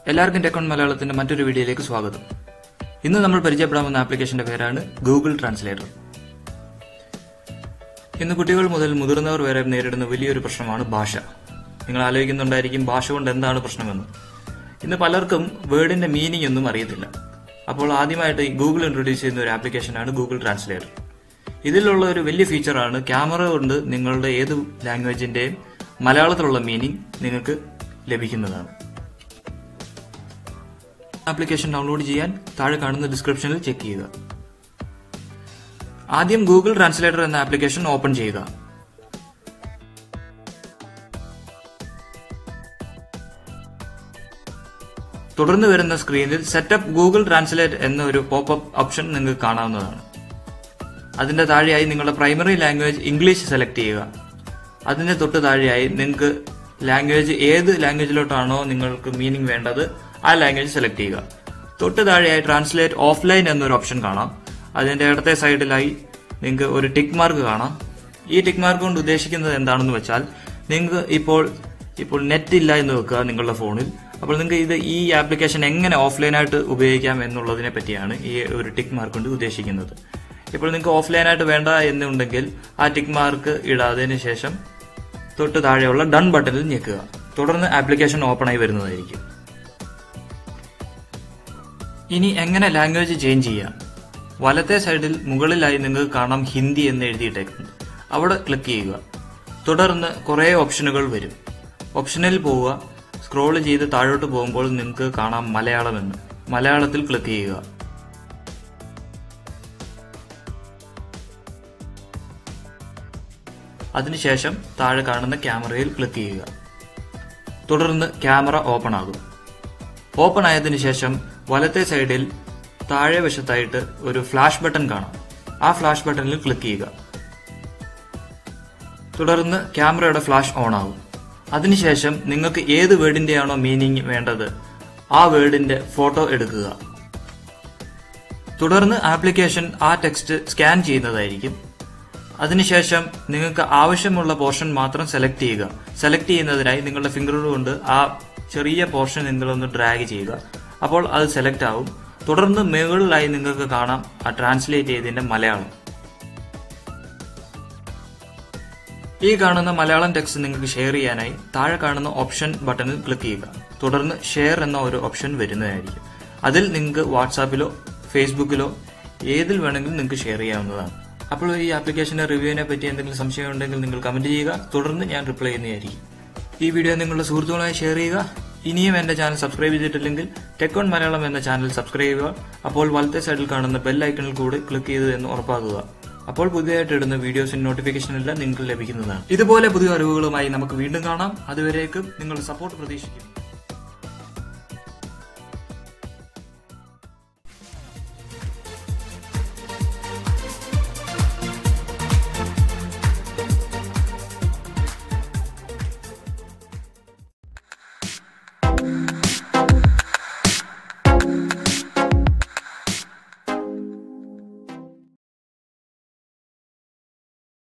എല്ലാവർക്കും ടെക്കോൺ മലയാളത്തിന്റെ മറ്റൊരു വീഡിയോയിലേക്ക് സ്വാഗതം ഇന്ന് നമ്മൾ പരിചയപ്പെടാൻ പോകുന്ന ആപ്ലിക്കേഷന്റെ പേരാണ് ഗൂഗിൾ ട്രാൻസ്ലേറ്റർ ഇന്ന് കുട്ടികൾ മുതൽ മുതിർന്നവർ വരെ നേരിടുന്ന വലിയൊരു പ്രശ്നമാണ് ഭാഷ നിങ്ങൾ ആലോചിക്കുന്നുണ്ടായിരിക്കും ഭാഷ കൊണ്ട് എന്താണ് പ്രശ്നമെന്ന് ഇന്ന് പലർക്കും വേർഡിന്റെ മീനിങ് ഒന്നും അറിയത്തില്ല അപ്പോൾ ആദ്യമായിട്ട് ഗൂഗിൾ ഇൻട്രൊഡ്യൂസ് ചെയ്യുന്ന ഒരു ആപ്ലിക്കേഷനാണ് ഗൂഗിൾ ട്രാൻസ്ലേറ്റർ ഇതിലുള്ള ഒരു വലിയ ഫീച്ചറാണ് ക്യാമറ കൊണ്ട് നിങ്ങളുടെ ഏത് ലാംഗ്വേജിന്റെയും മലയാളത്തിലുള്ള മീനിങ് നിങ്ങൾക്ക് ലഭിക്കുന്നതാണ് ആപ്ലിക്കേഷൻ ഡൗൺലോഡ് ചെയ്യാൻ താഴെ കാണുന്ന ഡിസ്ക്രിപ്ഷനിൽ ചെക്ക് ചെയ്യുക ആദ്യം ഗൂഗിൾ ട്രാൻസ്ലേറ്റർ എന്ന ആപ്ലിക്കേഷൻ ഓപ്പൺ ചെയ്യുക തുടർന്ന് വരുന്ന സ്ക്രീനിൽ സെറ്റപ്പ് ഗൂഗിൾ ട്രാൻസ്ലേറ്റ് എന്ന ഒരു പോപ്പപ്പ് ഓപ്ഷൻ നിങ്ങൾക്ക് കാണാവുന്നതാണ് അതിന്റെ താഴെയായി നിങ്ങളുടെ പ്രൈമറി ലാംഗ്വേജ് ഇംഗ്ലീഷ് സെലക്ട് ചെയ്യുക അതിന്റെ തൊട്ട് താഴെയായി നിങ്ങൾക്ക് ലാംഗ്വേജ് ഏത് ലാംഗ്വേജിലോട്ടാണോ നിങ്ങൾക്ക് മീനിങ് വേണ്ടത് ആ ലാംഗ്വേജ് സെലക്ട് ചെയ്യുക തൊട്ട് താഴെയായി ട്രാൻസ്ലേറ്റ് ഓഫ്ലൈൻ എന്നൊരു ഓപ്ഷൻ കാണാം അതിന്റെ ഇടത്തെ സൈഡിലായി നിങ്ങൾക്ക് ഒരു ടിക്ക് മാർക്ക് കാണാം ഈ ടിക്ക് മാർക്ക് കൊണ്ട് ഉദ്ദേശിക്കുന്നത് എന്താണെന്ന് വെച്ചാൽ നിങ്ങൾക്ക് ഇപ്പോൾ ഇപ്പോൾ നെറ്റ് ഇല്ല എന്ന് വെക്കുക നിങ്ങളുടെ ഫോണിൽ അപ്പോൾ നിങ്ങൾക്ക് ഇത് ഈ ആപ്ലിക്കേഷൻ എങ്ങനെ ഓഫ്ലൈനായിട്ട് ഉപയോഗിക്കാം എന്നുള്ളതിനെ പറ്റിയാണ് ഈ ഒരു ടിക്ക് മാർക്ക് കൊണ്ട് ഉദ്ദേശിക്കുന്നത് ഇപ്പോൾ നിങ്ങൾക്ക് ഓഫ്ലൈനായിട്ട് വേണ്ട എന്നുണ്ടെങ്കിൽ ആ ടിക്ക് മാർക്ക് ഇടാതിന് ശേഷം തൊട്ട് താഴെയുള്ള ഡൺ ബട്ടണിൽ ഞെക്കുക തുടർന്ന് ആപ്ലിക്കേഷൻ ഓപ്പൺ ആയി വരുന്നതായിരിക്കും ഇനി എങ്ങനെ ലാംഗ്വേജ് ചേഞ്ച് ചെയ്യാം വലത്തെ സൈഡിൽ മുകളിലായി നിങ്ങൾക്ക് കാണാം ഹിന്ദി എന്ന് എഴുതിയിട്ടേക്കുന്നത് അവിടെ ക്ലിക്ക് ചെയ്യുക തുടർന്ന് കുറേ ഓപ്ഷനുകൾ വരും ഓപ്ഷനിൽ പോവുക സ്ക്രോൾ ചെയ്ത് താഴോട്ട് പോകുമ്പോൾ നിങ്ങൾക്ക് കാണാം മലയാളം എന്ന് മലയാളത്തിൽ ക്ലിക്ക് ചെയ്യുക അതിനുശേഷം താഴെ കാണുന്ന ക്യാമറയിൽ ക്ലിക്ക് ചെയ്യുക തുടർന്ന് ക്യാമറ ഓപ്പൺ ആകും ഓപ്പൺ ആയതിനു ശേഷം വലത്തെ സൈഡിൽ താഴെ വശത്തായിട്ട് ഒരു ഫ്ലാഷ് ബട്ടൺ കാണാം ആ ഫ്ലാഷ് ബട്ടണിൽ ക്ലിക്ക് ചെയ്യുക തുടർന്ന് ക്യാമറയുടെ ഫ്ലാഷ് ഓൺ ആകും അതിനുശേഷം നിങ്ങൾക്ക് ഏത് വേർഡിന്റെയാണോ മീനിങ് വേണ്ടത് ആ വേർഡിന്റെ ഫോട്ടോ എടുക്കുക തുടർന്ന് ആപ്ലിക്കേഷൻ ആ ടെക്സ്റ്റ് സ്കാൻ ചെയ്യുന്നതായിരിക്കും അതിനുശേഷം നിങ്ങൾക്ക് ആവശ്യമുള്ള പോർഷൻ മാത്രം സെലക്ട് ചെയ്യുക സെലക്ട് ചെയ്യുന്നതിനായി നിങ്ങളുടെ ഫിംഗർ കൊണ്ട് ആ ചെറിയ പോർഷൻ നിങ്ങളൊന്ന് ഡ്രാഗ് ചെയ്യുക അപ്പോൾ അത് സെലക്ട് ആവും തുടർന്ന് മുകളിലായി നിങ്ങൾക്ക് കാണാം ആ ട്രാൻസ്ലേറ്റ് ചെയ്തതിന്റെ മലയാളം ഈ കാണുന്ന മലയാളം ടെക്സ്റ്റ് നിങ്ങൾക്ക് ഷെയർ ചെയ്യാനായി താഴെ കാണുന്ന ഓപ്ഷൻ ബട്ടണിൽ ക്ലിക്ക് ചെയ്യുക തുടർന്ന് ഷെയർ എന്ന ഒരു ഓപ്ഷൻ വരുന്നതായിരിക്കും അതിൽ നിങ്ങൾക്ക് വാട്സാപ്പിലോ ഫേസ്ബുക്കിലോ ഏതിൽ വേണമെങ്കിലും നിങ്ങൾക്ക് ഷെയർ ചെയ്യാവുന്നതാണ് അപ്പോൾ ഈ ആപ്ലിക്കേഷന്റെ റിവ്യൂവിനെ പറ്റി എന്തെങ്കിലും സംശയം ഉണ്ടെങ്കിൽ നിങ്ങൾ കമന്റ് ചെയ്യുക തുടർന്ന് ഞാൻ റിപ്ലൈ ചെയ്യുന്നതായിരിക്കും ഈ വീഡിയോ നിങ്ങളുടെ സുഹൃത്തുക്കളുമായി ഷെയർ ചെയ്യുക ഇനിയും എന്റെ ചാനൽ സബ്സ്ക്രൈബ് ചെയ്തിട്ടില്ലെങ്കിൽ ടെക് ഓൺ മലയാളം എന്ന ചാനൽ സബ്സ്ക്രൈബ് ചെയ്യുക അപ്പോൾ വലത്തെ സൈഡിൽ കാണുന്ന ബെൽ ഐക്കണിൽ കൂടി ക്ലിക്ക് ചെയ്തു എന്ന് ഉറപ്പാക്കുക അപ്പോൾ പുതിയതായിട്ട് ഇടുന്ന വീഡിയോസിന് നോട്ടിഫിക്കേഷൻ എല്ലാം നിങ്ങൾക്ക് ലഭിക്കുന്നതാണ് ഇതുപോലെ പുതിയ അറിവുകളുമായി നമുക്ക് വീണ്ടും കാണാം അതുവരേക്കും നിങ്ങളുടെ സപ്പോർട്ട് പ്രതീക്ഷിക്കുന്നു